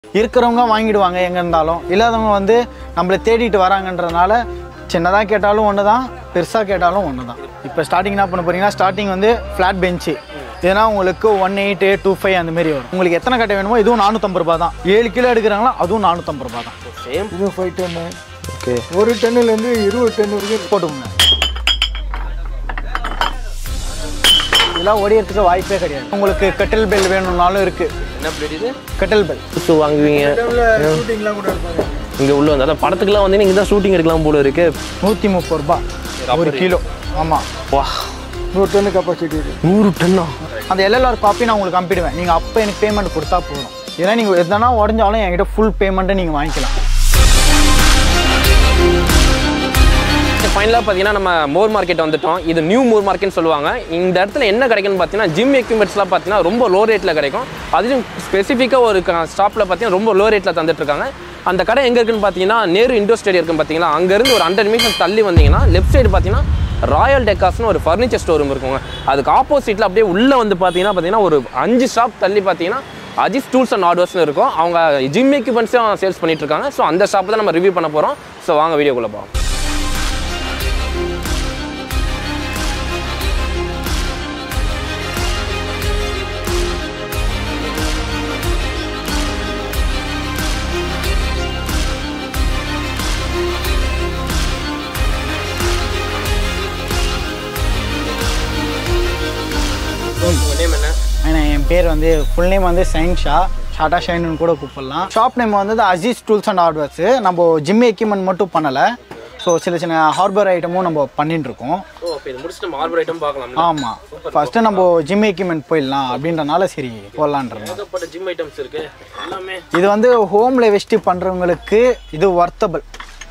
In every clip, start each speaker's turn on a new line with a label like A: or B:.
A: இருக்கிறவங்க வாங்கிடுவாங்க எங்கே இருந்தாலும் இல்லாதவங்க வந்து நம்மளை தேடிட்டு வராங்கன்றதுனால சின்னதாக கேட்டாலும் ஒன்று தான் பெருசாக கேட்டாலும் ஒன்று தான் இப்போ ஸ்டார்டிங் என்ன பண்ண போறீங்கன்னா ஸ்டார்டிங் வந்து ஃப்ளாட் பெஞ்சு இதனா உங்களுக்கு ஒன் எயிட் டூ ஃபைவ் அந்த மாதிரி வரும் உங்களுக்கு எத்தனை கட்டை வேணுமோ இதுவும் நானூற்றம்பது ரூபா தான் ஏழு கிலோ எடுக்கிறாங்களோ அதுவும் நானூற்றம்பது ரூபா தான்
B: சேம்
C: இது ஃபைவ் டன்னு
A: ஓகே
C: ஒரு டன்னுலேருந்து இருபது டன் வரைக்கும்
A: போட்டுக்கோங்க இதெல்லாம் ஒடியறதுக்கு வாய்ப்பே கிடையாது உங்களுக்கு கட்டில் பெல் வேணும்னாலும் இருக்குது
B: என்ன பிளேட் இது
A: கட்டில் பெல்
B: புதுசு வாங்குவீங்க
C: ஷூட்டிங்லாம் கூட எடுப்பாங்க
B: இங்கே உள்ள வந்து அதான் படத்துக்குலாம் வந்து இங்கே தான் ஷூட்டிங் எடுக்கலாம் போல இருக்கு
A: நூற்றி முப்பது ரூபா ஒரு கிலோ ஆமாம்
B: வா
C: நூறு டன்னு கெப்பாசிட்டி இருக்கு
B: நூறு டன்னா
A: அந்த எல்எல்ஆர் காப்பி நான் உங்களுக்கு அனுப்பிடுவேன் நீங்கள் அப்போ எனக்கு பேமெண்ட் கொடுத்தா போதும் ஏன்னா நீங்கள் எதனா உடஞ்சாலும் என்கிட்ட ஃபுல் பேமெண்ட்டை நீங்கள் வாங்கிக்கலாம்
B: ஃபைனலாக பார்த்தீங்கன்னா நம்ம மோர் மார்க்கெட் வந்துட்டோம் இது நியூ மோர் மார்க்கெட்னு சொல்லுவாங்க இந்த இடத்துல என்ன கிடைக்குன்னு பார்த்தீங்கன்னா ஜிம் எக்யூப்மெண்ட்ஸ்லாம் பார்த்தீங்கன்னா ரொம்ப லோ ரேட்டில் கிடைக்கும் அதுவும் ஸ்பெசிஃபிக்காக ஒரு ஸ்டாப்பில் பார்த்தீங்கன்னா ரொம்ப லோ ரேட்டில் தந்துட்டு இருக்காங்க அந்த கடை எங்கே இருக்குன்னு பார்த்தீங்கன்னா நேரு இண்டோர் ஸ்டேடியம் இருக்கும் பார்த்தீங்களா அங்கேருந்து ஒரு ஹண்ட்ரட் மீட்டர்ஸ் தள்ளி வந்தீங்கன்னா லெஃப்ட் சைடு பார்த்தீங்கன்னா ராயல் டெக்காஸ்னு ஒரு ஃபர்னிச்சர் ஸ்டோர் ரூம் இருக்குங்க அதுக்கு ஆப்போசிட்டில் அப்படியே உள்ளே வந்து பார்த்தீங்கன்னா பார்த்தீங்கன்னா ஒரு அஞ்சு ஷாப் தள்ளி பார்த்தீங்கன்னா அஜிஸ் டூல்ஸ் அண்ட் ஹார்ட்வேர்ஸ்னு இருக்கும் அவங்க ஜிம் எக்யூப்மெண்ட்ஸும் சேல்ஸ் பண்ணிட்டு இருக்காங்க ஸோ அந்த ஷாப் தான் நம்ம ரிவ்யூ பண்ண போகிறோம் ஸோ வாங்க வீடியோக்குள்ளே போவோம் உங்கள் நேம் என்ன
A: ஏன்னா என் பேர் வந்து ஃபுல் நேம் வந்து சைன் ஷா ஷாட்டா ஷைன்னு கூட கூப்பிடலாம் ஷாப் நேம் வந்து அஜீஸ் டூல்ஸ் அண்ட் ஹார்ட்வேர்ஸ் நம்ம ஜிம் எக்யூப்மெண்ட் மட்டும் பண்ணலை ஸோ சின்ன சின்ன ஹார்ட்வேர் ஐட்டமும் நம்ம பண்ணிட்டு இருக்கோம்
B: ஓ இப்போ இது முடிச்சுட்டு நம்ம ஆர்பர் ஐட்டம் பார்க்கலாம்
A: ஆமாம் ஃபஸ்ட்டு நம்ம ஜிம் எக்யூப்மெண்ட் போயிடலாம் அப்படின்றனால சரி போடலான்றோம்
B: ஏகப்பட்ட ஜிம் ஐட்டம்ஸ் இருக்கு எல்லாமே
A: இது வந்து ஹோமில் வெஸ்டி பண்ணுறவங்களுக்கு இது ஒர்த்தபிள்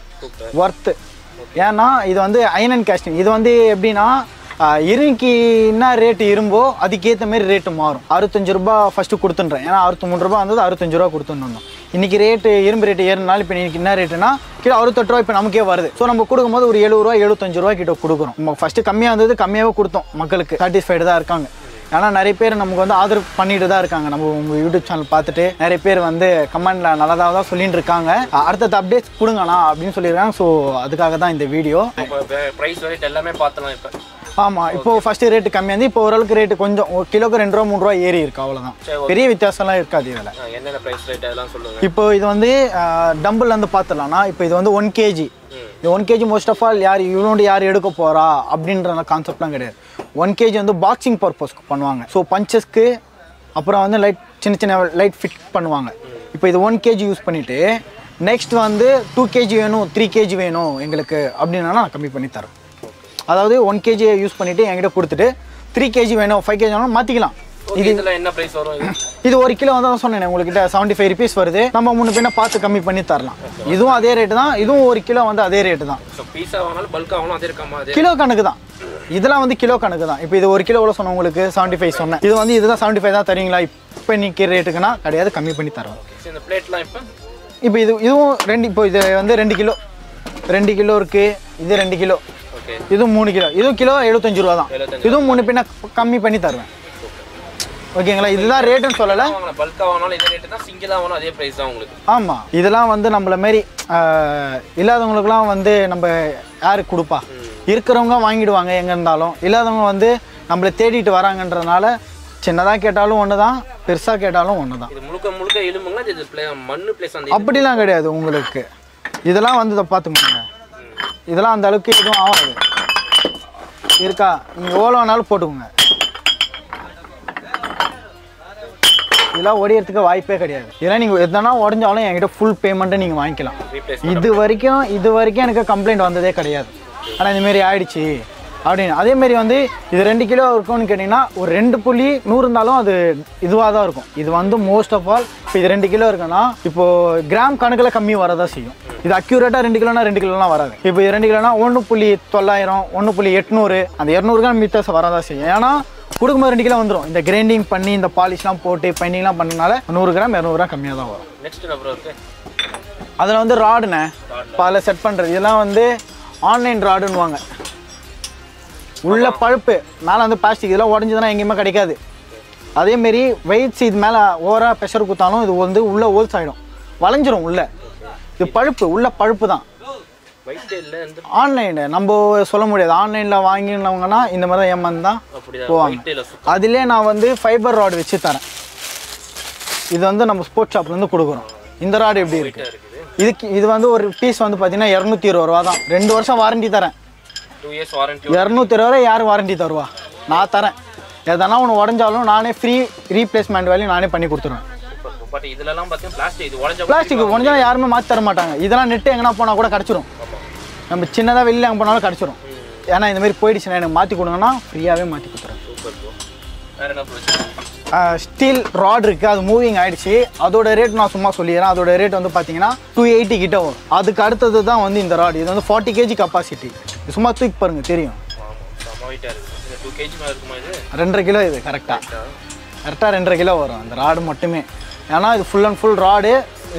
A: ஒர்த்து ஏன்னா இது வந்து அயன் அண்ட் கேஸ்டிங் இது வந்து எப்படின்னா ஆஹ், இரும்புக்கு என்ன ரேட்டு இரும்போ அதுக்கேற்ற மாதிரி ரேட்டு மாறும் அறுபத்தஞ்சு ரூபா ஃபஸ்ட்டு கொடுத்துன்றேன் ஏன்னா அறுபத்தி மூணு ரூபா வந்தது அறுபத்தஞ்சு ரூபா கொடுத்துருந்தோம் இன்னைக்கு ரேட்டு இரும்பு ரேட்டு ஏறினாலும் இப்போ இன்னைக்கு என்ன ரேட்டுனா கிலோ அறுபத்தெட்டு ரூபா இப்போ நமக்கே வருது ஸோ நம்ம கொடுக்கும்போது ஒரு எழுபது ரூபா எழுபத்தஞ்சு ரூபா கிட்ட கொடுக்குறோம் நம்ம ஃபஸ்ட்டு கம்மியாக இருந்தது கம்மியாகவே கொடுத்தோம் மக்களுக்கு சாட்டிஸ்ஃபைடு தான் இருக்காங்க ஏன்னா நிறைய பேர் நமக்கு வந்து ஆதரவு பண்ணிட்டு தான் இருக்காங்க நம்ம உங்கள் யூடியூப் சேனல் பார்த்துட்டு நிறைய பேர் வந்து கமெண்ட்ல நல்லதாக தான் சொல்லிட்டு இருக்காங்க அடுத்தது அப்டேட்ஸ் கொடுங்கண்ணா அப்படின்னு சொல்லியிருக்காங்க ஸோ அதுக்காக தான் இந்த வீடியோ
B: ப்ரைஸ் ரேட் எல்லாமே பார்த்தலாம் இப்போ
A: ஆமாம் இப்போ ஃபர்ஸ்ட் ரேட்டு கம்மியாக இருந்து இப்போ ஓரளவுக்கு ரேட்டு கொஞ்சம் ஒரு கிலோக்கு ரெண்டு ரூபா மூணு ரூபா ஏறி இருக்கு அவ்வளோதான் பெரிய வித்தியாசம்லாம் இருக்காது இதில்
B: என்னென்ன ப்ரைஸ் ரேட் அதெல்லாம் சொல்லுங்க
A: இப்போ இது வந்து டம்பிள் வந்து பார்த்துடலாம்னா இப்போ இது வந்து ஒன் கேஜி இந்த one KG most of all யார் இவனோட யார் எடுக்க போகிறா அப்படின்ற கான்செப்ட்லாம் கிடையாது ஒன் கேஜி வந்து பாக்ஸிங் பர்பஸ்க்கு பண்ணுவாங்க ஸோ பஞ்சஸ்க்கு அப்புறம் வந்து லைட் சின்ன சின்ன லைட் ஃபிட் பண்ணுவாங்க இப்போ இது ஒன் கேஜி யூஸ் பண்ணிவிட்டு நெக்ஸ்ட் வந்து டூ கேஜி வேணும் த்ரீ கேஜி வேணும் எங்களுக்கு அப்படின்னா நான் கம்மி பண்ணி தரேன் அதாவது ஒன் கேஜி யூஸ் பண்ணிவிட்டு என்கிட்ட கொடுத்துட்டு த்ரீ கேஜி வேணும் ஃபைவ் கேஜி வேணும் மாற்றிக்கலாம்
B: இது இதில் என்ன ப்ரைஸ் வரும் இது
A: இது ஒரு கிலோ வந்து தான் சொன்னேன் உங்ககிட்ட செவன்ட்டி ஃபைவ் ருபீஸ் வருது நம்ம மூணு பேனை பார்த்து கம்மி பண்ணி தரலாம் இதுவும் அதே ரேட்டு தான் இதுவும் ஒரு கிலோ வந்து அதே ரேட்டு தான்
B: ஸோ பீஸா வாங்கினாலும் பல்க் ஆகணும் அதே இருக்காமா அதே
A: கிலோ கணக்கு தான் இதெல்லாம் வந்து கிலோ கணக்கு தான் இப்போ இது ஒரு கிலோ எவ்வளோ சொன்னேன் உங்களுக்கு செவன்ட்டி ஃபைவ் சொன்னேன் இது வந்து இதுதான் செவன்ட்டி ஃபைவ் தான் தருவீங்களா இப்போ நிற்கிற ரேட்டுக்குன்னா கிடையாது கம்மி பண்ணி தரோம்
B: சரி, இந்த பிளேட்லாம் இப்போ
A: இப்போ இது இதுவும் ரெண்டு இப்போ இது வந்து ரெண்டு கிலோ ரெண்டு கிலோ இருக்குது இது ரெண்டு கிலோ
B: ஓகே
A: இதுவும் மூணு கிலோ இதுவும் கிலோ எழுபத்தஞ்சு ரூபா தான்
B: 75
A: இதுவும் மூணு பின்ன கம்மி பண்ணி தருவேன் ஓகேங்களா இதுதான் ரேட்டுன்னு சொல்லலை
B: வாங்கின பல்காக வாங்கினாலும் இதே ரேட்டு தான் சிங்கிளாக வாங்கினா அதே ப்ரைஸ் தான் உங்களுக்கு
A: ஆமாம் இதெல்லாம் வந்து நம்மள மாரி ஆஹ், இல்லாதவங்களுக்குலாம் வந்து நம்ம யாருக்கு கொடுப்பா இருக்கிறவங்க வாங்கிடுவாங்க எங்கே இருந்தாலும் இல்லாதவங்க வந்து நம்மளை தேடிட்டு வராங்கன்றதுனால சின்னதாக கேட்டாலும் ஒன்று தான் பெருசாக கேட்டாலும் ஒன்று தான்
B: இது முழுக்க முழுக்க எலும்புங்களா இது பிளே மண்ணு பிளேஸ் அந்த
A: அப்படிலாம் கிடையாது உங்களுக்கு இதெல்லாம் வந்து இதை பார்த்துக்கோங்க இதெல்லாம் அந்த அளவுக்கு எதுவும் ஆகாது இருக்கா நீங்கள் எவ்வளோ வேணாலும் போட்டுக்கோங்க இதெல்லாம் ஒடியறதுக்கு வாய்ப்பே கிடையாது இதெல்லாம் நீங்கள் எதனா உடஞ்சாலும் என்கிட்ட ஃபுல் பேமெண்ட்டை நீங்கள் வாங்கிக்கலாம்
B: ரீப்ளேஸ்
A: இது வரைக்கும் இது வரைக்கும் எனக்கு கம்ப்ளைண்ட் வந்ததே கிடையாது ஆனால் இந்தமாரி ஆயிடுச்சு அப்படின்னு அதேமாரி வந்து இது ரெண்டு கிலோ இருக்கும்னு கேட்டிங்கன்னா ஒரு ரெண்டு புள்ளி நூறு இருந்தாலும் அது இதுவாக தான் இருக்கும் இது வந்து மோஸ்ட் ஆஃப் ஆல் இப்போ இது ரெண்டு கிலோ இருக்குன்னா இப்போது கிராம் கணக்கில் கம்மி வரதான் செய்யும் இது அக்யூரேட்டாக ரெண்டு கிலோனா ரெண்டு கிலோலாம் வராது இப்போ இது ரெண்டு கிலோனா ஒன்று புள்ளி தொள்ளாயிரம் ஒன்று புள்ளி எட்நூறு அந்த இரநூறு கிராம் வித்தியாசம் வரதான் செய்யும் ஏன்னா கொடுக்கும்போது ரெண்டு கிலோ வந்துடும் இந்த கிரைண்டிங் பண்ணி இந்த பாலிஷ்லாம் போட்டு பெயிண்டிங்லாம் பண்ணனால நூறு கிராம் இரநூறு கிராம் கம்மியாக தான் வரும்
B: நெக்ஸ்ட் நம்பர் இருக்கு
A: அதில் வந்து ராடுண்ணே இப்போ அதில் செட் பண்ணுறது இதெல்லாம் வந்து ஆன்லைன் ராடுன்னுவாங்க உள்ள பழுப்பு மேலே வந்து பிளாஸ்டிக் இதெல்லாம் உடஞ்சதுன்னா எங்கேயுமே கிடைக்காது அதேமாரி வெயிட்ஸ் இது மேலே ஓவராக ப்ரெஷர் குத்தாலும் இது வந்து உள்ளே ஹோல்ஸ் ஆகிடும் வளைஞ்சிரும் உள்ளே இது பழுப்பு உள்ள பழுப்பு தான்
B: வைட்டே இல்லை இந்த
A: ஆன்லைனு நம்ம சொல்ல முடியாது ஆன்லைனில் வாங்கினவங்கன்னா இந்த மாதிரி தான் ஏமாந்து தான்
B: அப்படிதான்
A: போவாங்க
B: வைட்டே இல்லை
A: அதிலே நான் வந்து ஃபைபர் ராட் வச்சு தரேன் இது வந்து நம்ம ஸ்போர்ட்ஸ் ஷாப்லேருந்து கொடுக்குறோம் இந்த ராடு எப்படி இருக்கு
B: இருக்குது
A: இதுக்கு இது வந்து ஒரு பீஸ் வந்து பார்த்தீங்கன்னா இரநூத்தி இருபது ரூபா தான் ரெண்டு வருஷம் வாரண்டி தரேன்
B: டூ இயர்ஸ் வாரண்டி
A: இரநூத்தி இருபது ரூபா யார் வாரண்டி தருவா நான் தரேன் எதனா ஒன்று உடஞ்சாலும் நானே ஃப்ரீ ரீப்ளேஸ்மெண்ட் வேலையும் நானே பண்ணி கொடுத்துருவேன்
B: பட் இதுலலாம் பார்த்தீங்கன்னா பிளாஸ்டிக் இது உடஞ்ச
A: பிளாஸ்டிக் உடஞ்சா யாருமே மாற்றி தர மாட்டாங்க இதெல்லாம் நெட்டு எங்கன்னா போனால் கூட கிடச்சிரும் நம்ம சின்னதாக வெளியில் எங்கே போனாலும் கிடச்சிரும் ஏன்னா இந்த மாதிரி போயிடுச்சுன்னா எனக்கு மாற்றி கொடுங்கன்னா ஃப்ரீயாகவே மாற்றி கொடுத்துறேன்
B: சூப்பர் ப்ரோ வேற என்ன ப்ரோ
A: ஸ்டீல் ராட் இருக்குது அது மூவிங் ஆயிடுச்சு அதோட ரேட் நான் சும்மா சொல்லிடுறேன் அதோட ரேட் வந்து பார்த்தீங்கன்னா டூ எயிட்டி கிட்ட வரும் அதுக்கு அடுத்தது தான் வந்து இந்த ராட் இது வந்து ஃபார்ட்டி கேஜி கப்பாசிட்டி இது சும்மா தூக்கி பாருங்க தெரியும்
B: ஆமாம் செம்ம வெயிட்டாக இருக்குது இது டூ கேஜி மேலே இருக்குமா இது
A: ரெண்டரை கிலோ இது கரெக்டாக கரெக்டாக ரெண்டரை கிலோ வரும் அந்த ராடு மட்டுமே ஏன்னா இது full and full rod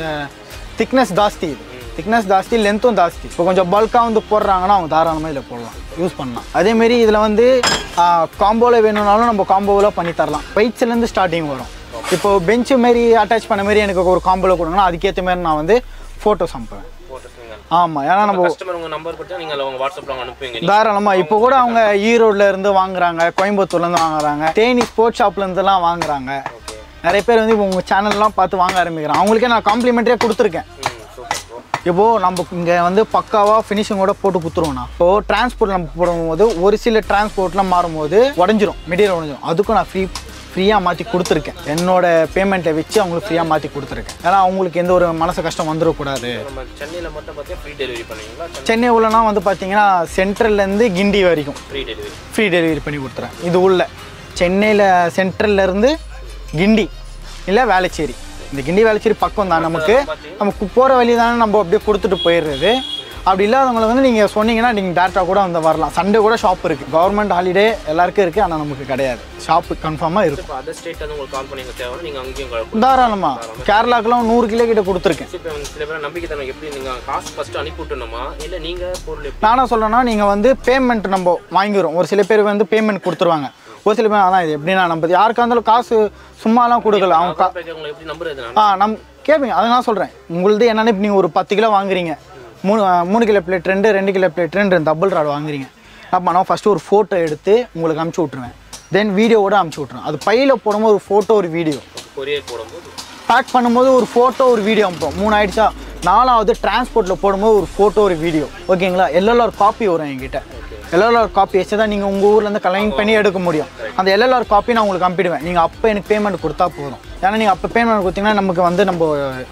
A: thickness ஜாஸ்தி இது திக்னஸ் ஜாஸ்தி லென்த்தும் ஜாஸ்தி இப்போ கொஞ்சம் பல்காக வந்து போடுறாங்கன்னா அவங்க தாராளமாக இதில் போடலாம் யூஸ் பண்ணலாம் அதேமாரி இதில் வந்து காம்போவில் வேணும்னாலும் நம்ம காம்போவில் பண்ணி தரலாம் வெயிட்ஸ்லேருந்து ஸ்டார்டிங் வரும் இப்போ பெஞ்சு மாரி அட்டாச் பண்ண மாதிரி எனக்கு ஒரு காம்போவில் கொடுங்கன்னா அதுக்கேற்ற மாதிரி நான் வந்து ஃபோட்டோஸ் அனுப்புவேன்
B: ஃபோட்டோஸ் நீங்கள்
A: ஆமாம் ஏன்னா நம்ம
B: கஸ்டமர் உங்கள் நம்பர் கொடுத்தா நீங்கள் அவங்க வாட்ஸ்அப்பில் அவங்க அனுப்புவீங்க
A: தாராளமாக இப்போ கூட அவங்க ஈரோட்ல இருந்து வாங்குறாங்க கோயம்புத்தூர்ல இருந்து வாங்குறாங்க தேனி ஸ்போர்ட்ஸ் ஷாப்ல இருந்துலாம் வாங்குறாங்க நிறைய பேர் வந்து இப்போ உங்கள் சேனல்லாம் பார்த்து வாங்க ஆரம்பிக்கிறாங்க அவங்களுக்கே நான் காம்ப்ளிமெண்ட்டே கொடுத்துருக்கேன்
B: ம் சூப்பர் ப்ரோ
A: இப்போ நம்ம இங்கே வந்து பக்காவாக ஃபினிஷிங்கோட போட்டு கொடுத்துருவோம்னா இப்போ டிரான்ஸ்போர்ட் நம்ம போடும்போது ஒரு சில டிரான்ஸ்போர்ட்லாம் மாறும்போது உடஞ்சிரும் மெட்டீரியல் உடஞ்சிரும் அதுக்கும் நான் ஃப்ரீ ஃப்ரீயாக மாற்றி கொடுத்துருக்கேன் என்னோட பேமெண்ட்டை வச்சு அவங்களுக்கு ஃப்ரீயாக மாற்றி கொடுத்துருக்கேன் ஏன்னா அவங்களுக்கு எந்த ஒரு மனசு கஷ்டம் வந்துடக்கூடாது
B: நம்ம சென்னையில் மட்டும் பார்த்தீங்கன்னா ஃப்ரீ டெலிவரி பண்ணுவீங்களா
A: சென்னை உள்ளனா வந்து பார்த்தீங்கன்னா சென்ட்ரல்லேருந்து கிண்டி வரைக்கும்
B: ஃப்ரீ டெலிவரி
A: ஃப்ரீ டெலிவரி பண்ணி கொடுத்துறேன் இது உள்ள சென்னையில் சென்ட்ரல்ல இருந்து கிண்டி இல்லை வேளச்சேரி இந்த கிண்டி வேளச்சேரி பக்கம் தான் நமக்கு நமக்கு போகிற வழி தானே நம்ம அப்படியே கொடுத்துட்டு போயிடுறது அப்படி இல்லாதவங்களை வந்து நீங்கள் சொன்னீங்கன்னா நீங்கள் டேரெக்டாக கூட வந்து வரலாம் சண்டே கூட ஷாப் இருக்குது கவர்மெண்ட் ஹாலிடே எல்லாருக்கும் இருக்குது ஆனால் நமக்கு கிடையாது ஷாப்பு கன்ஃபார்மாக இருக்கும்
B: இப்போ அதர் ஸ்டேட் வந்து உங்களுக்கு கால் பண்ணி எங்களுக்கு தேவை நீங்கள் அங்கேயும் கால்
A: தாராளமாக கேரளாக்கெல்லாம் நூறு கிலோ கிட்ட கொடுத்துருக்கேன்
B: இப்போ சில பேர் நம்பிக்கை தரணும் எப்படி நீங்கள் காசு ஃபஸ்ட்டு அனுப்பி விட்டணுமா இல்லை நீங்கள் பொருள் எப்படி
A: நானும் சொல்கிறேன்னா நீங்கள் வந்து பேமெண்ட் நம்ம வாங்கிடுறோம் ஒரு சில பேர் வந்து பேமெண்ட் கொடுத்துருவாங்க ஒரு சில பேர் அதான் இது எப்படின்னா நம்ம யாருக்கா இருந்தாலும் காசு சும்மாலாம் கொடுக்கல அவங்க கா-
B: உங்களை எப்படி நம்புறது நான்
A: ஆ நம் கேட்பீங்க அதை நான் சொல்கிறேன் உங்களுது என்னென்னு இப்போ நீங்கள் ஒரு பத்து கிலோ வாங்குறீங்க மூணு ஆ, மூணு கிலோ பிளேட் ரெண்டு ரெண்டு கிலோ பிளேட் ரெண்டு டபுள் ராட் வாங்குறீங்க அப்போ நான் ஃபஸ்ட்டு ஒரு ஃபோட்டோ எடுத்து உங்களுக்கு அமுச்சு விட்ருவேன் தென் வீடியோவோட அமுச்சு விட்ருவேன் அது பையில் போடும்போது ஒரு ஃபோட்டோ ஒரு வீடியோ
B: கொரியர் போடும்போது
A: பேக் பண்ணும்போது ஒரு ஃபோட்டோ ஒரு வீடியோ அனுப்புவோம் மூணு ஆயிடுச்சா நாலாவது டிரான்ஸ்போர்ட்டில் போடும்போது ஒரு ஃபோட்டோ ஒரு வீடியோ ஓகேங்களா எல்எல்ஆர் காப்பி வரும் என்கிட்ட எல்எல்ஆர் காப்பி வச்சு தான் நீங்கள் உங்கள் ஊர்லேருந்து கலெக்ட் பண்ணி எடுக்க முடியும் அந்த எல்எல்ஆர் காப்பி நான் உங்களுக்கு அனுப்பிடுவேன் நீங்கள் அப்போ எனக்கு பேமெண்ட் கொடுத்தா போதும் ஏன்னா நீங்கள் அப்போ பேமெண்ட் கொடுத்தீங்கன்னா நமக்கு வந்து நம்ம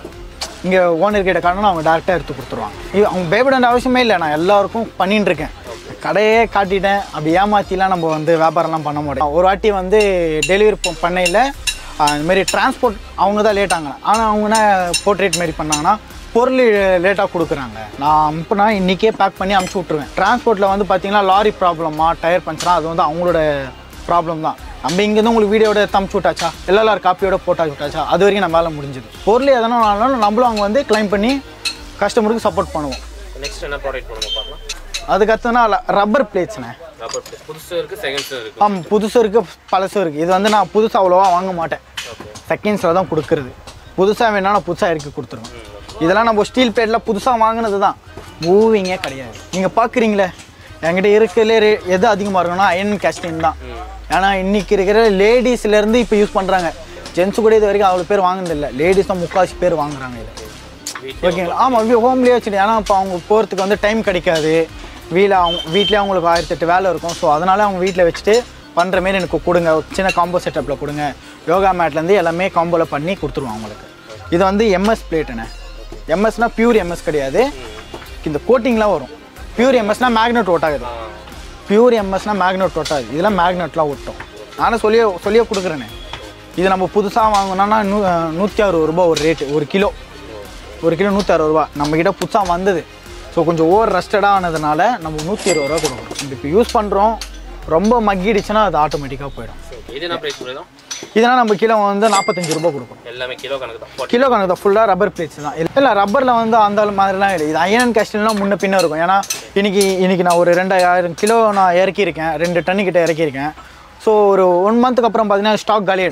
A: இங்கே ஓனர் கிட்ட காரணம் அவங்க டேரெக்டாக எடுத்து கொடுத்துருவாங்க இது அவங்க பயப்பட வேண்டிய அவசியமே இல்லை நான் எல்லாருக்கும் பண்ணிட்டு இருக்கேன் கடையே காட்டிட்டேன் அப்படி ஏமாத்திலாம் நம்ம வந்து வியாபாரம்லாம் பண்ண முடியும் ஒரு வாட்டி வந்து டெலிவரி பண்ணையில் இந்த மாதிரி டிரான்ஸ்போர்ட் அவங்க தான் லேட் ஆங்க ஆனால் அவங்க என்ன போர்ட்ரேட் மாரி பண்ணாங்கன்னா பொருள் லேட்டாக கொடுக்குறாங்க நான் அனுப்புனா இன்றைக்கே பேக் பண்ணி அனுப்பிச்சி விட்ருவேன் டிரான்ஸ்போர்ட்டில் வந்து பார்த்தீங்கன்னா லாரி ப்ராப்ளமா டயர் பஞ்சரா அது வந்து அவங்களோட ப்ராப்ளம் தான் நம்ம இங்கேருந்து உங்களுக்கு வீடியோட தம்பிச்சு விட்டாச்சா எல்எல்ஆர் காப்பியோட போட்டா விட்டாச்சா அது வரைக்கும் நம்ம வேலை முடிஞ்சது பொருள் எதனா ஆனாலும் நம்மளும் அவங்க வந்து கிளைம் பண்ணி கஸ்டமருக்கு சப்போர்ட் பண்ணுவோம்
B: நெக்ஸ்ட் என்ன ப்ராடக்ட் பண்ணுங்க பார்க்கலாம்
A: அதுக்கடுத்துனா ரப்பர் பிளேட்ஸ்ண்ணே
B: ரப்பர் பிளேஸ் புதுசு இருக்குது செகண்ட்ஸும் இருக்குது
A: ஆமாம் புதுசும் இருக்குது பழசும் இருக்குது இது வந்து நான் புதுசாக அவ்வளோவா வாங்க மாட்டேன்
B: ஓகே
A: செகண்ட்ஸில் தான் கொடுக்குறது புதுசாக வேணா நான் புதுசாக இறக்கி கொடுத்துருவேன் இதெல்லாம் நம்ம ஸ்டீல் பிளேட்டில் புதுசாக வாங்கினது தான் மூவிங்கே கிடையாது நீங்கள் பார்க்குறீங்களே என்கிட்ட இருக்கிறதுலே ரே எது அதிகமாக இருக்குன்னா அயன் கேஸ்டின் தான் ஏன்னா இன்னைக்கு இருக்கிற லேடிஸ்லேருந்து இப்போ யூஸ் பண்ணுறாங்க ஜென்ஸு கூட இது வரைக்கும் அவ்வளோ பேர் வாங்கினதில்லை லேடிஸ் தான் முக்கால்வாசி பேர் வாங்குறாங்க இது
B: வீட்டில்
A: ஓகேங்களா ஆமாம் ஹோம்லேயே வச்சுட்டு ஏன்னா இப்போ அவங்க போகிறதுக்கு வந்து டைம் கிடைக்காது வீட்டில் அவங்க வீட்லேயே அவங்களுக்கு ஆயிரத்தெட்டு வேலை இருக்கும் ஸோ அதனால அவங்க வீட்டில் வச்சுட்டு பண்ணுற மாரி எனக்கு கொடுங்க ஒரு சின்ன காம்போ செட்டப்பில் கொடுங்க யோகா மேட்லேருந்து எல்லாமே காம்போவில் பண்ணி கொடுத்துருவோம் அவங்களுக்கு இது வந்து எம்எஸ் பிளேட்டுண்ணே எம்எஸ்னால் பியூர் எம்எஸ் கிடையாது இந்த கோட்டிங்லாம் வரும் பியூர் எம்எஸ்னால் மேக்னெட் ஒட்டாகுது பியூர் எம்எஸ்னால் மேக்னெட் ஒட்டாது இதெல்லாம் மேக்னெட்லாம் ஒட்டும் நானும் சொல்லியே சொல்லியே கொடுக்குறேனே இது நம்ம புதுசாக வாங்கினோன்னா நூ நூற்றி அறுபது ரூபா ஒரு ரேட்டு ஒரு கிலோ ஒரு கிலோ நூற்றி அறுபது ரூபா நம்மக்கிட்ட புதுசாக வந்தது ஸோ கொஞ்சம் ஓவர் ரஸ்டடாக ஆனதுனால நம்ம நூற்றி இருபது ரூபா கொடுக்குறோம் இது இப்போ யூஸ் பண்ணுறோம் ரொம்ப மக்கிடுச்சுன்னா அது ஆட்டோமேட்டிக்காக போயிடும்
B: ஓகே இது என்ன ப்ரைஸ் கொடுதோம்
A: இதனால் நம்ம கிலோ வந்து நாற்பத்தஞ்சு ரூபா கொடுக்குறோம்
B: எல்லாமே கிலோ கணக்கு தான்
A: கிலோ கணக்கு தான் ஃபுல்லாக ரப்பர் பிளேட்ஸ் தான் இல்லை ரப்பரில் வந்து அந்த அளவு மாதிரிலாம் இல்லை இது அயன் கேஸ்டில்லாம் முன்ன பின்ன இருக்கும் ஏன்னா இன்னைக்கு இன்னைக்கு நான் ஒரு ரெண்டாயிரம் கிலோ நான் இறக்கியிருக்கேன் ரெண்டு டன்னு கிட்ட இறக்கியிருக்கேன் ஸோ ஒரு ஒன் மந்த்துக்கு அப்புறம் பார்த்தீங்கன்னா ஸ்டாக் காலியாயிடும்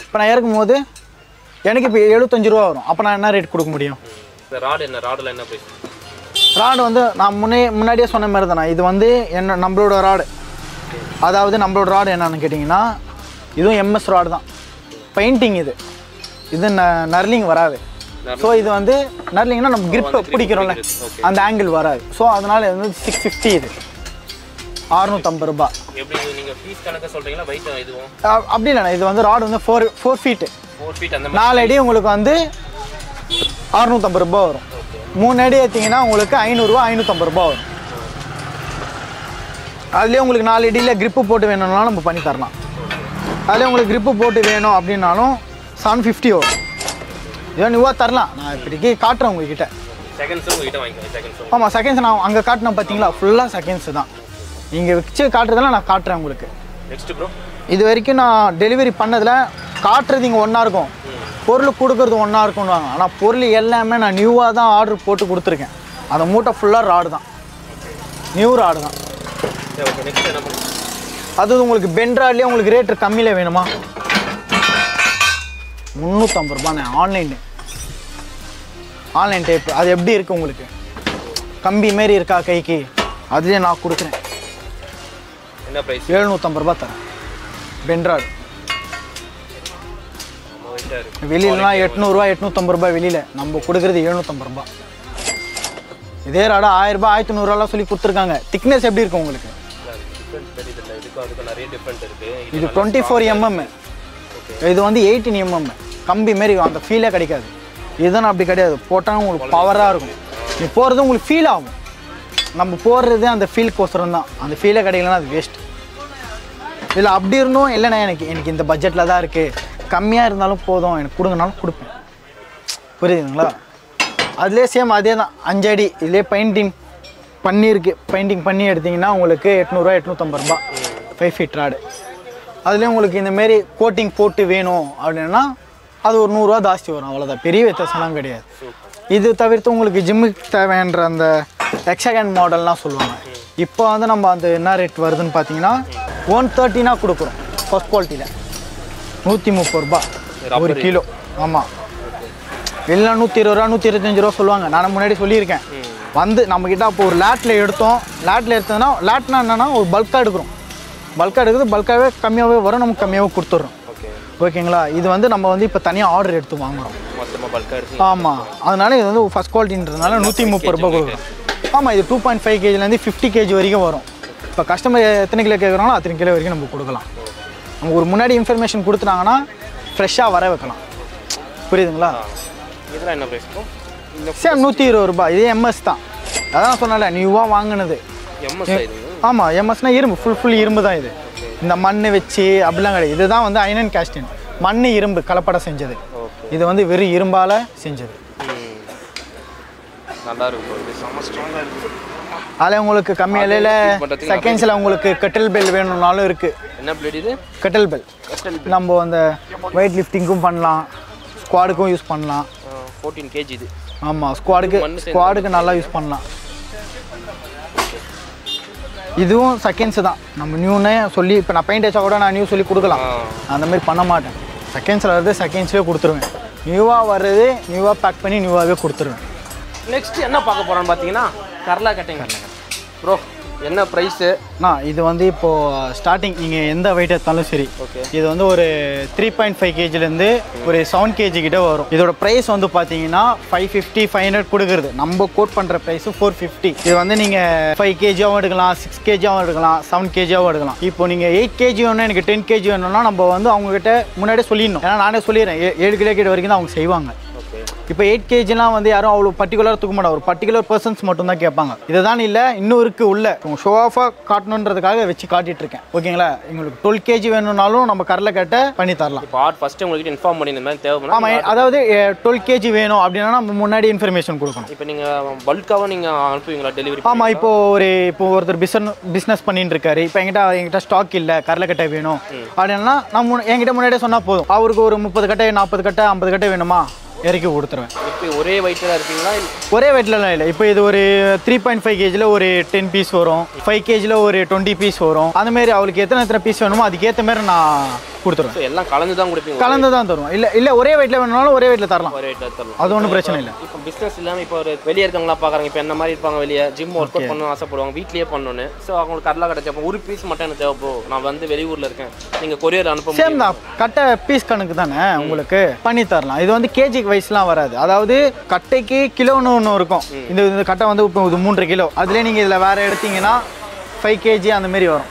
A: இப்போ நான் இறக்கும் போது எனக்கு இப்போ எழுபத்தஞ்சு ரூபா வரும் அப்போ நான் என்ன ரேட் கொடுக்க முடியும்
B: இந்த ராடு என்ன ராடில் என்ன ப்ரைஸ்
A: ராடு வந்து நான் முன்னே முன்னாடியே சொன்ன மாதிரி தானே இது வந்து என்ன நம்மளோட ராடு அதாவது நம்மளோட ராடு என்னன்னு கேட்டிங்கன்னா இதுவும் எம்எஸ் ராடு தான் பெயிண்டிங் இது இது ந நர்லிங் வராது ஸோ இது வந்து நர்லிங்னா நம்ம கிரிப்பை பிடிக்கிறோம்ல அந்த ஆங்கிள் வராது ஸோ அதனால் இது வந்து சிக்ஸ் ஃபிஃப்டி இது அறுநூத்தம்பது ரூபாய்
B: எப்படி நீங்கள் ஃபீஸ் கணக்கு சொல்கிறீங்களா வெயிட் இதுவும்
A: அ- அப்படி இல்லைண்ணா இது வந்து ராடு வந்து four four feet
B: four feet அந்த மாதிரி
A: நாலு அடி உங்களுக்கு வந்து அறுநூத்தம்பது ரூபாய் வரும் மூணு அடி ஏற்றிங்கன்னா உங்களுக்கு ஐநூறுரூவா ஐநூற்றம்பது ரூபாய் வரும் அதுலேயே உங்களுக்கு நாலு அடியில் grip போட்டு வேணும்னாலும் நம்ம பண்ணி தரலாம் அதுலேயே உங்களுக்கு grip போட்டு வேணும் அப்படின்னாலும் செவன் ஃபிஃப்டி வரும் இதோ நியூவாக தரலாம் நான் இப்படிக்கு காட்டுறேன் உங்ககிட்ட
B: செகண்ட்ஸும் உங்ககிட்ட வாங்கிக்கலாம் செகண்ட்ஸும்
A: ஆமாம் செகண்ட்ஸ் நான் அங்கே காட்டினேன் பார்த்தீங்களா ஃபுல்லாக செகண்ட்ஸ் தான் இங்கே வச்சு காட்டுறதெல்லாம் நான் காட்டுறேன் உங்களுக்கு
B: நெக்ஸ்ட் ப்ரோ
A: இது வரைக்கும் நான் டெலிவரி பண்ணதில் காட்டுறது இங்கே ஒன்றா இருக்கும் பொருள் கொடுக்கறது ஒன்றா இருக்கும்னுவாங்க ஆனால் பொருள் எல்லாமே நான் நியூவாக தான் ஆர்டர் போட்டு கொடுத்துருக்கேன் அந்த மூட்டை ஃபுல்லாக ராடு தான் நியூ ராடு தான்
B: சரி ஓகே நெக்ஸ்ட் என்ன பண்ணுங்க
A: அது உங்களுக்கு பென் ராட்லேயே உங்களுக்கு ரேட்டு கம்மியில் வேணுமா முந்நூற்றம்பது ரூபாண்ணே ஆன்லைன் ஆன்லைன் டைப் அது எப்படி இருக்குது உங்களுக்கு கம்பி மாரி இருக்கா கைக்கு அதுலேயே நான் கொடுக்குறேன்
B: என்ன ப்ரைஸ்
A: எழுநூற்றம்பது ரூபா தரேன் பென்ராட்
B: நம்ம வெயிட்டாக இருக்குது
A: வெளியிலலாம் எட்நூறுரூவா எட்நூற்றம்பது ரூபாய் வெளியில் நம்ம கொடுக்குறது எழுநூற்றம்பது ரூபாய் இதே ராடா ஆயிரம் ரூபாய் ஆயிரத்தி நூறுரூவாலாம் சொல்லி கொடுத்துருக்காங்க திக்னஸ் எப்படி இருக்கும் உங்களுக்கு
B: டிஃப்ரெண்ட் தெரியுது இல்லை இதுக்கும் அதுக்கும் நிறைய டிஃப்ரெண்ட் இருக்குது
A: இது டுவெண்ட்டி ஃபோர் எம்எம் இது வந்து எயிட்டீன் எம்எம் கம்பி மாரி அந்த ஃபீலே கிடைக்காது இதுதான் அப்படி கிடையாது போட்டால் உங்களுக்கு பவராக இருக்கும் நீ போகிறது உங்களுக்கு ஃபீல் ஆகும் நம்ம போடுறது அந்த ஃபீல்க்கோசரம் தான் அந்த ஃபீலே கிடைக்கலன்னா அது வேஸ்ட் இல்லை அப்படி இருந்தும் இல்லைண்ணா எனக்கு எனக்கு இந்த பட்ஜெட்டில் தான் இருக்குது கம்மியாக இருந்தாலும் போதும் எனக்கு கொடுங்கனாலும் கொடுப்பேன் புரியுதுங்களா அதுலேயே சேம் அதே தான் அஞ்சு அடி இதுலேயே பெயிண்டிங் பண்ணியிருக்கு பெயிண்டிங் பண்ணி எடுத்தீங்கன்னா உங்களுக்கு எட்நூறுரூவா எட்நூற்றம்பது ரூபா ஃபைவ் ஃபீட் ராடு அதுலேயும் உங்களுக்கு இந்த மாரி கோட்டிங் போட்டு வேணும் அப்படின்னா அது ஒரு நூறுரூவா ஜாஸ்தி வரும் அவ்வளோதான் பெரிய வித்தியாசம்லாம் கிடையாது இது தவிர்த்து உங்களுக்கு ஜிம்முக்கு தேவைன்ற அந்த எக்ஸகண்ட் மாடல்லாம் சொல்லுவாங்க இப்போ வந்து நம்ம அந்த என்ன ரேட் வருதுன்னு பார்த்தீங்கன்னா ஒன் தேர்ட்டினா கொடுக்குறோம் ஃபஸ்ட் குவாலிட்டியில் நூற்றி முப்பது ரூபா ஒரு கிலோ ஆமாம் வெளில நூற்றி இருபது ரூபா நூற்றி இருபத்தஞ்சு ரூபா சொல்லுவாங்க நான் முன்னாடி சொல்லியிருக்கேன் வந்து நம்மக்கிட்ட அப்போ ஒரு லேட்டில் எடுத்தோம் லேட்டில் எடுத்ததுன்னா லேட்னா என்னன்னா ஒரு பல்காக எடுக்கிறோம் பல்காக எடுக்குது பல்காகவே கம்மியாகவே வரும் நமக்கு கம்மியாகவே கொடுத்துட்றோம்
B: ஓகே
A: ஓகேங்களா இது வந்து நம்ம வந்து இப்போ தனியாக ஆர்டர் எடுத்து வாங்குறோம்
B: மொத்தமாக பல்காக இருக்கு
A: ஆமாம் அதனால இது வந்து ஃபஸ்ட் குவாலிட்டின்றதுனால நூற்றி முப்பது ரூபாய் கொடுக்குறோம் ஆமாம் இது டூ பாயிண்ட் ஃபைவ் கேஜிலேருந்து ஃபிஃப்டி கேஜி வரைக்கும் வரும் இப்போ கஸ்டமர் எத்தனை கிலோ கேட்குறாங்களோ அத்தனை கிலோ வரைக்கும் நம்ம கொடுக்கலாம் நம்ம ஒரு முன்னாடி இன்ஃபர்மேஷன் கொடுத்துட்டாங்கன்னா ஃப்ரெஷ்ஷாக வர வைக்கலாம் புரியுதுங்களா
B: இதெல்லாம் என்ன ப்ரைஸ் ப்ரோ இந்த
A: சேம் நூற்றி இருபது ரூபாய் இதே எம்எஸ் தான் அதான் சொன்னல நியூவாக வாங்கினது
B: எம்எஸ் இது
A: ஆமாம் எம்எஸ்னா இரும்பு ஃபுல் ஃபுல் இரும்பு தான் இது இந்த மண் வச்சு அப்படிலாம் கிடையாது இதுதான் வந்து அயனன் காஸ்டின் மண் இரும்பு கலப்படம் செஞ்சது
B: ஓகே
A: இது வந்து வெறும் இரும்பால் செஞ்சது
B: நல்லா இருக்கும் bro. இது செம்ம ஸ்ட்ராங்காக இருக்குது
A: அதில் உங்களுக்கு கம்மி விலையில்
B: பண்றதுக்கு
A: செகண்ட்ஸில் உங்களுக்கு கட்டில் பெல் வேணும்னாலும் இருக்குது
B: என்ன பிளேட் இது
A: கட்டில் பெல் நம்ம அந்த வெயிட் லிஃப்டிங்க்கும் பண்ணலாம் ஸ்குவாடுக்கும் யூஸ் பண்ணலாம்
B: ஃபோர்டீன் கேஜி இது
A: ஆமாம் ஸ்குவாடுக்கு
B: மண்ணு சேர்ந்து
A: ஸ்குவாடுக்கு நல்லா யூஸ் பண்ணலாம் இதுவும் செகண்ட்ஸ் தான் நம்ம நியூனே சொல்லி இப்போ நான் பெயிண்ட் அடிச்சா கூட நான் நியூ சொல்லி கொடுக்கலாம்
B: ஆ.
A: அந்த மாதிரி பண்ண மாட்டேன் செகண்ட்ஸில் வர்றது செகண்ட்ஸ்லேயே கொடுத்துருவேன் நியூவாக வர்றது நியூவாக பேக் பண்ணி நியூவாகவே கொடுத்துருவேன்
B: நெக்ஸ்ட் என்ன பார்க்க போகிறோன்னு பார்த்தீங்கன்னா கரலா கட்டிங் ப்ரோ என்ன ப்ரைஸு
A: நான் இது வந்து இப்போது ஸ்டார்டிங் நீங்கள் எந்த வெயிட் எடுத்தாலும் சரி
B: ஓகே
A: இது வந்து ஒரு த்ரீ பாயிண்ட் ஃபைவ் கேஜிலேருந்து ஒரு செவன் கேஜி கிட்ட வரும் இதோட ப்ரைஸ் வந்து பார்த்தீங்கன்னா ஃபைவ் ஃபிஃப்டி ஃபைவ் ஹண்ட்ரட் கொடுக்குறது நம்ம கோட் பண்ணுற ப்ரைஸ் ஃபோர் ஃபிஃப்டி இது வந்து நீங்கள் ஃபைவ் கேஜியாகவும் எடுக்கலாம் சிக்ஸ் கேஜியாகவும் எடுக்கலாம் செவன் கேஜியாகவும் எடுக்கலாம் இப்போ நீங்கள் எயிட் கேஜி வேணும் எனக்கு டென் கேஜி வேணும்னா நம்ம வந்து அவங்ககிட்ட முன்னாடியே சொல்லிடணும் ஏன்னா நானே சொல்லிடுறேன் ஏ- ஏழு கிலோ கிட்ட வரைக்கும் தான் அவங்க செய்வாங்க
B: ஓகே
A: இப்போ எயிட் கேஜிலாம் வந்து யாரும் அவ்வளோ பர்டிகுலராக தூக்க மாட்டாங்க ஒரு பர்டிகுலர் பர்சன்ஸ் மட்டும் தான் கேட்பாங்க இதுதான் இல்லை இன்னும் இருக்கு உள்ள ஷோ ஆஃபாக காட்டணுன்றதுக்காக வச்சு காட்டிட்டு இருக்கேன் ஓகேங்களா உங்களுக்கு டுவெல் கேஜி வேணும்னாலும் நம்ம கரலை கட்ட பண்ணி தரலாம்
B: இப்போ ஆர்ட் ஃபஸ்ட்டு உங்கள்கிட்ட இன்ஃபார்ம் பண்ணி இந்த மாதிரி தேவைப்படும்
A: ஆமாம் அதாவது டுவெல் கேஜி வேணும் அப்படின்னா நம்ம முன்னாடி இன்ஃபர்மேஷன் கொடுக்கணும்
B: இப்போ நீங்கள் பல்காகவும் நீங்கள் அனுப்புவீங்களா டெலிவரி
A: ஆமாம் இப்போ ஒரு இப்போ ஒருத்தர் பிஸ்னஸ் பிஸ்னஸ் பண்ணிட்டு இருக்காரு இப்போ என்கிட்ட என்கிட்ட ஸ்டாக் இல்லை கடலைக்கட்டை வேணும் அப்படின்னா நான் முன்ன- என்கிட்ட முன்னாடியே சொன்னால் போதும் அவருக்கு ஒரு முப்பது கட்டை நாற்பது கட்டை ஐம்பது கட்டை வேணுமா இறக்கி கொடுத்துருவேன்
B: இப்போ ஒரே வெயிட்டில் இருக்கீங்களா இல்ல-
A: ஒரே வெயிட்லலாம் இல்லை இப்போ இது ஒரு த்ரீ பாயிண்ட் ஃபைவ் கேஜியில் ஒரு டென் பீஸ் வரும் ஃபைவ் கேஜியில் ஒரு டுவெண்ட்டி பீஸ் வரும் அந்த மாதிரி அவளுக்கு எத்தனை எத்தனை பீஸ் வேணுமோ அதுக்கேற்ற மாதிரி நான் கொடுத்துருவேன்
B: ஸோ எல்லாம் கலந்து தான் கொடுப்பீங்க
A: கலந்து தான் தருவோம் இல்லை இல்லை ஒரே வெயிட்டில் வேணுனாலும் ஒரே வெயிட்டில் தரலாம்
B: ஒரே ரேட்டில் தரலாம்
A: அது ஒன்றும் பிரச்சனை இல்லை
B: இப்போ பிஸ்னஸ் இல்லாமல் இப்போ ஒரு வெளியே இருக்கவங்களா பார்க்குறாங்க இப்போ என்ன மாதிரி இருப்பாங்க வெளியே ஜிம் ஒர்க் அவுட் பண்ணணும் ஆசைப்படுவாங்க வீட்லயே பண்ணணும்னு ஸோ அவங்களுக்கு கடலா கடை தேவை ஒரு பீஸ் மட்டும் எனக்கு தேவைப்போ நான் வந்து வெளியூரில் இருக்கேன் நீங்கள் கொரியர் அனுப்ப
A: சேம்
B: முடியும்
A: தான் கட்டை பீஸ் கணக்கு தானே உங்களுக்கு பண்ணி தரலாம் இது வந்து கேஜி வைஸ்லாம் வராது அதாவது கட்டைக்கு கிலோன்னு ஒன்று இருக்கும் இந்த இந்த கட்டை வந்து இப்போ இது மூன்றரை கிலோ அதுலேயே நீங்கள் இதில் வேறு எடுத்தீங்கன்னா ஃபைவ் கேஜி அந்த மாரி வரும்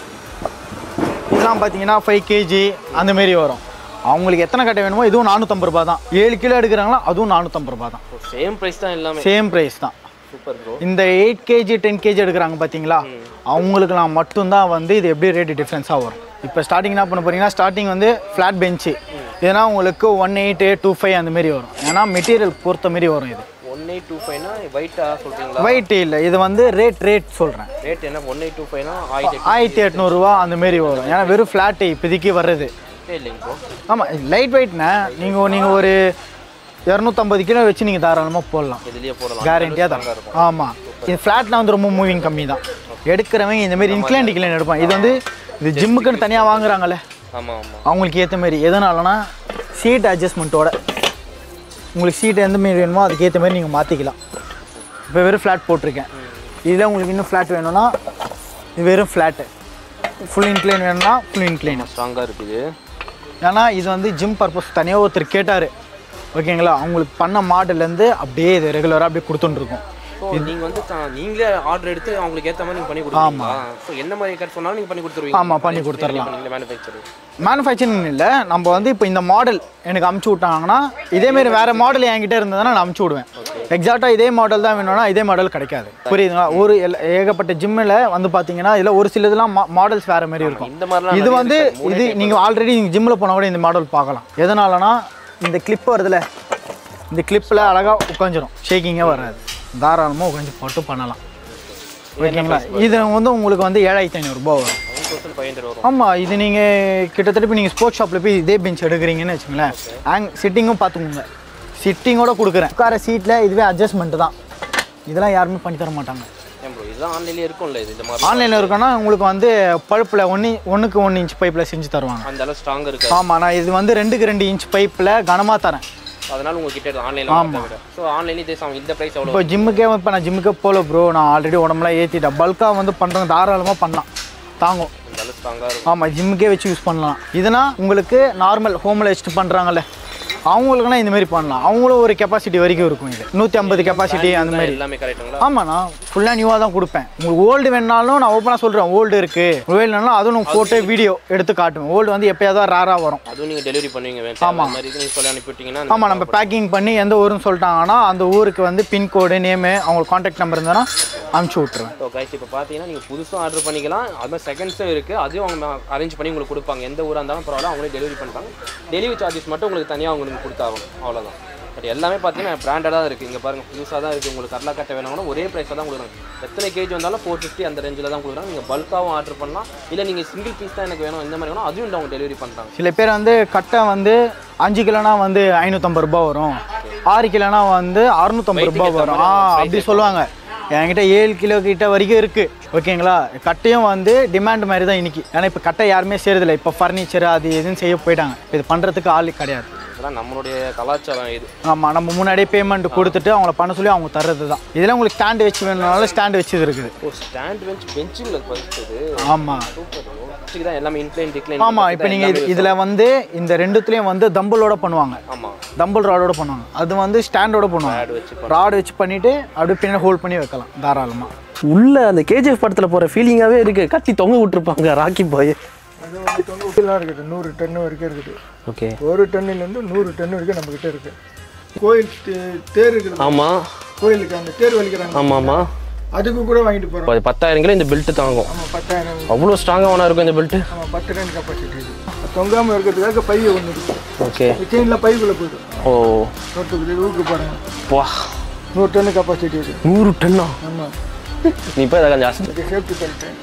A: இதெல்லாம் பார்த்தீங்கன்னா ஃபைவ் கேஜி அந்த மாரி வரும் அவங்களுக்கு எத்தனை கட்டை வேணுமோ இதுவும் நானூற்றம்பது ரூபா தான் ஏழு கிலோ எடுக்கிறாங்களா அதுவும் நானூற்றம்பது ரூபா தான்
B: சேம் ப்ரைஸ் தான் எல்லாமே
A: சேம் ப்ரைஸ் தான்
B: சூப்பர் ப்ரோ
A: இந்த எயிட் கேஜி டென் கேஜி எடுக்கிறாங்க பார்த்தீங்களா அவங்களுக்கு நான் மட்டும்தான் வந்து இது எப்படி ரேட்டு டிஃப்ரென்ஸாக வரும் இப்போ ஸ்டார்டிங் என்ன பண்ண போறீங்கன்னா ஸ்டார்டிங் வந்து ஃப்ளாட் பெஞ்சு இதனா உங்களுக்கு ஒன் எயிட்டு டூ ஃபைவ் அந்த மாரி வரும் ஏன்னா மெட்டீரியல் பொறுத்த மாரி வரும் இது
B: ஒன் எயிட் டூ ஃபைவ்னா ஒயிட்டாக சொல்கிறீங்களா
A: ஒயிட் இல்லை இது வந்து ரேட் ரேட் சொல்கிறேன்
B: ரேட் என்ன ஒன் எயிட் டூ ஃபைவ்னா ஆயிரத்தி
A: ஆயிரத்தி எட்நூறுரூவா அந்த மாரி வரும் ஏன்னா வெறும் ஃப்ளாட்டு இப்போதைக்கு வர்றது
B: எட்டு இல்லைங்க ப்ரோ
A: ஆமாம் லைட் வெயிட்ண்ணே நீங்கள் நீங்கள் ஒரு இரநூத்தம்பது கிலோ வச்சு நீங்கள் தாராளமாக போடலாம்
B: இதுலேயே போடலாம்
A: கேரண்டியாக தான் ஆமாம் இது ஃப்ளாட்னா வந்து ரொம்ப மூவிங் கம்மி தான் எடுக்கிறவங்க இந்த மாதிரி இன்க்ளைன் டிக்ளைன் எடுப்பான் இது வந்து இது ஜிம்முக்குன்னு தனியாக வாங்குறாங்கல்ல
B: ஆமாம் ஆமாம்
A: அவங்களுக்கு ஏற்ற மாதிரி எதனாலனா சீட் அட்ஜஸ்ட்மெண்ட்டோட உங்களுக்கு சீட் எந்த மாரி வேணுமோ அதுக்கேற்ற மாதிரி நீங்கள் மாற்றிக்கலாம் இப்போ வெறும் ஃப்ளாட் போட்டிருக்கேன் இதில் உங்களுக்கு இன்னும் ஃப்ளாட் வேணும்னா இது வெறும் ஃப்ளாட்டு ஃபுல் இன்க்ளைன் வேணும்னா ஃபுல் இன்க்ளைன்
B: ஸ்ட்ராங்காக இருக்குது
A: ஏன்னா இது வந்து ஜிம் பர்பஸ் தனியாக ஒருத்தர் கேட்டார் ஓகேங்களா அவங்களுக்கு பண்ண மாடல்லேருந்து அப்படியே இது ரெகுலராக அப்படியே கொடுத்துட்டுருக்கோம்
B: ஸோ நீங்கள் வந்து த- நீங்களே ஆர்டர் எடுத்து அவங்களுக்கு ஏற்ற மாதிரி நீங்கள் பண்ணி கொடுத்துருவீங்களா ஸோ என்ன மாதிரி கட் சொன்னாலும் நீங்கள் பண்ணி கொடுத்துருவீங்க
A: ஆமா, பண்ணி கொடுத்துடலாம்.
B: நீங்களே மேனுஃபேக்சர்
A: மேனுஃபேக்சரிங் இல்லை நம்ம வந்து இப்போ இந்த மாடல் எனக்கு அமுச்சு விட்டாங்கன்னா இதேமாரி வேறு மாடல் என்கிட்ட இருந்ததுன்னா நான் அமுச்சு விடுவேன் எக்ஸாக்டாக இதே மாடல் தான் வேணும்னா இதே மாடல் கிடைக்காது புரியுதுங்களா ஒரு எல்- ஏகப்பட்ட ஜிம்மில் வந்து பார்த்தீங்கன்னா இதில் ஒரு சிலதுலாம் மாடல்ஸ் வேறு மாதிரி இருக்கும்
B: இந்த மாதிரிலாம்
A: இது வந்து இது நீங்கள் ஆல்ரெடி நீங்கள் ஜிம்மில் போனால் கூட இந்த மாடல் பார்க்கலாம் எதனாலனா இந்த கிளிப் வருதுல இந்த கிளிப்பில் அழகாக உட்காந்துரும் ஷேக்கிங்கே வராது தாராளமாக உட்காந்து போட்டு பண்ணலாம் ஓகேங்களா இது வந்து உங்களுக்கு வந்து ஏழாயிரத்தி ஐநூறுரூபா வரும்
B: ஒன் தௌசண்ட் ஃபைவ் ஹண்ட்ரட் வரும்
A: ஆமாம் இது நீங்கள் கிட்டத்தட்ட இப்போ நீங்கள் ஸ்போர்ட்ஸ் ஷாப்பில் போய் இதே பெஞ்ச் எடுக்கிறீங்கன்னு வச்சுங்களேன் ஆங் சிட்டிங்கும் பார்த்துக்கோங்க சிட்டிங்கோட கொடுக்குறேன் உட்கார சீட்டில் இதுவே அட்ஜஸ்ட்மெண்ட் தான் இதெல்லாம் யாருமே பண்ணி தர மாட்டாங்க
B: ஏன் ப்ரோ இதெல்லாம் ஆன்லைன்லேயே இருக்கும்ல இது இந்த மாதிரி
A: ஆன்லைனில் இருக்கோன்னா உங்களுக்கு வந்து பழுப்பில் ஒன்று ஒன்றுக்கு ஒன்று இன்ச் பைப்பில் செஞ்சு தருவாங்க
B: அந்த அளவு ஸ்ட்ராங் இருக்கு
A: ஆமாம் நான் இது வந்து ரெண்டுக்கு ரெண்டு இன்ச் பைப்பில் கனமாக தரேன்
B: அதனால உங்ககிட்ட ஆன்லைனில் விட ஸோ ஆன்லைன்லேயே இதே சாங் இந்த ப்ரைஸ் எவ்வளோ
A: இப்போ ஜிம்முக்கே இப்போ நான் ஜிம்முக்கே போகல ப்ரோ நான் ஆல்ரெடி உடம்புலாம் ஏற்றிட்டேன் பல்காக வந்து பண்ணுறவங்க தாராளமாக பண்ணலாம் தாங்கும்
B: இந்த அளவு ஸ்ட்ராங்காக இருக்கும்
A: ஆமாம் ஜிம்முக்கே வச்சு யூஸ் பண்ணலாம் இதுனா உங்களுக்கு நார்மல் ஹோமில் வச்சுட்டு பண்ணுறாங்கல்ல அவங்களுக்குனா இந்த மாதிரி பண்ணலாம் அவங்களும் ஒரு கெப்பாசிட்டி வரைக்கும் இருக்கும் இது நூற்றி ஐம்பது கெப்பாசிட்டி அந்த மாதிரி
B: எல்லாமே கரெக்டுங்களா
A: ஆமாம் நான் ஃபுல்லாக நியூவாக தான் கொடுப்பேன் உங்களுக்கு ஓல்டு வேணாலும் நான் ஓப்பனாக சொல்கிறேன் ஓல்டு இருக்குது வேணும்னாலும் அதுவும் நான் ஃபோட்டோ வீடியோ எடுத்து காட்டுவேன் ஓல்டு வந்து எப்போயாவது ரேராக வரும்
B: அதுவும் நீங்கள் டெலிவரி பண்ணுவீங்க வேணும் அந்த மாதிரி நீங்கள் சொல்லி அனுப்பிவிட்டீங்கன்னா
A: ஆமாம் நம்ம பேக்கிங் பண்ணி எந்த ஊருன்னு சொல்லிட்டாங்கன்னா அந்த ஊருக்கு வந்து பின்கோடு நேமு அவங்க காண்டாக்ட் நம்பர் இருந்ததுன்னா அனுப்பிச்சி விட்ருவேன்
B: ஸோ கைஸ் இப்போ பார்த்தீங்கன்னா நீங்கள் புதுசும் ஆர்டர் பண்ணிக்கலாம் அது மாதிரி செகண்ட்ஸும் இருக்குது அதையும் அவங்க அரேஞ்ச் பண்ணி உங்களுக்கு கொடுப்பாங்க எந்த ஊராக இருந்தாலும் பரவாயில்ல அவங்களே டெலிவரி பண்ணுறாங்க டெலிவரி சார்ஜஸ் மட்டும் உங்களுக்கு தனியாக உங்களுக்கு கொடுத்தாகும் அவ்வளோதான் பட் எல்லாமே பார்த்தீங்கன்னா பிராண்டடாக தான் இருக்குது இங்கே பாருங்கள் புதுசாக தான் இருக்குது உங்களுக்கு கடலா கட்டை வேணும்னா ஒரே ப்ரைஸாக தான் கொடுக்குறாங்க எத்தனை கேஜி வந்தாலும் ஃபோர் ஃபிஃப்டி அந்த ரேஞ்சில் தான் கொடுக்குறாங்க நீங்கள் பல்காகவும் ஆர்டர் பண்ணலாம் இல்லை நீங்கள் சிங்கிள் பீஸ் தான் எனக்கு வேணும் இந்த மாதிரி வேணும் அதுவும் இல்லை அவங்க டெலிவரி பண்ணுறாங்க
A: சில பேர் வந்து கட்டை வந்து அஞ்சு கிலோனா வந்து ஐநூற்றம்பது ரூபாய் வரும் ஆறு கிலோனா வந்து அறுநூத்தம்பது ரூபாய் வரும் ஆ அப்படி சொல்லுவாங்க என்கிட்ட ஏழு கிலோ கிட்ட வரைக்கும் இருக்கு ஓகேங்களா கட்டையும் வந்து டிமாண்ட் மாதிரி தான் இன்னைக்கு ஏன்னா இப்போ கட்டை யாருமே செய்யறதில்ல இப்போ ஃபர்னிச்சர் அது எதுவும் செய்ய போயிட்டாங்க இது பண்ணுறதுக்கு ஆள் கிடையாது
B: இதெல்லாம் நம்மளுடைய கலாச்சாரம் இது
A: ஆமாம் நம்ம முன்னாடியே பேமெண்ட் கொடுத்துட்டு அவங்கள பண்ண சொல்லி அவங்க தர்றது தான் இதெல்லாம் உங்களுக்கு ஸ்டாண்டு வச்சு வேணும்னாலும் ஸ்டாண்டு வச்சு இருக்குது
B: ஓ ஸ்டாண்ட் பெஞ்ச் பெஞ்சுங்கள ஃபஸ்ட்டு
A: ஆமாம்
B: சூப்பர் ஃபஸ்ட்டுக்கு தான் எல்லாமே இன்க்ளைன் டிக்ளைன்
A: ஆமாம் இப்போ நீங்கள் இது இதில் வந்து இந்த ரெண்டுத்துலேயும் வந்து தம்பிளோட பண்ணுவாங்க
B: ஆமாம்
A: தம்பிள் ராடோட பண்ணுவாங்க அது வந்து ஸ்டாண்டோட பண்ணுவாங்க
B: ஆட் வச்சு
A: ராடு வச்சு பண்ணிட்டு அப்படியே பின்னாடி ஹோல்ட் பண்ணி வைக்கலாம் தாராளமாக
B: உள்ள அந்த கேஜிஎஃப் படத்துல போற ஃபீலிங்காவே இருக்கு கட்டி தொங்க விட்டுருப்பாங்க ராக்கி பாய்
C: அது வந்து தொண்ணூறுலாம் இருக்குது நூறு டன் வரைக்கும் இருக்குது
B: ஓகே
C: ஒரு டன்னிலேருந்து நூறு டன் வரைக்கும் நம்மக்கிட்ட இருக்குது கோயில் தே- தேர் இருக்குது
B: ஆமா
C: கோயிலுக்கு அந்த தேர் வலிக்கிறாங்க
B: ஆமா ஆமா
C: அதுக்கு கூட வாங்கிட்டு போகிறோம்
B: அது பத்தாயிரம் கிலோ இந்த பெல்ட் தாங்கும்
C: ஆமாம் பத்தாயிரம்
B: அவ்வளோ ஸ்ட்ராங்காக இருக்கும் இந்த பெல்ட்
C: ஆமாம் பத்து டன் கெப்பாசிட்டி இருக்குது தொங்காமல் இருக்கிறதுக்காக பை ஒன்று இருக்குது
B: ஓகே
C: செயினில் பைக்குள்ளே போய்டும்
B: ஓ
C: நூற்றுக்கு ஊருக்கு பாருங்க
B: வா
C: நூறு டன்னு கெப்பாசிட்டி இருக்குது
B: நூறு டன்னா
C: ஆமாம்
B: நீ இப்போ இதெல்லாம் ஜாஸ்தி
C: இது சேஃப்டி பண்ணிட்டேன்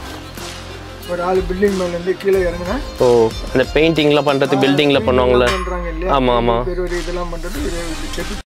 C: ஒரு ஆள் பில்டிங் மேலேருந்து கீழே இறங்குனா
B: ஓ அந்த பெயிண்டிங்லாம் பண்ணுறது பில்டிங்ல பண்ணுவாங்கல்ல
C: பண்ணுறாங்க இல்லையா
B: ஆமா ஆமா
C: பெரிய பெரிய இதெல்லாம் பண்ணுறது இது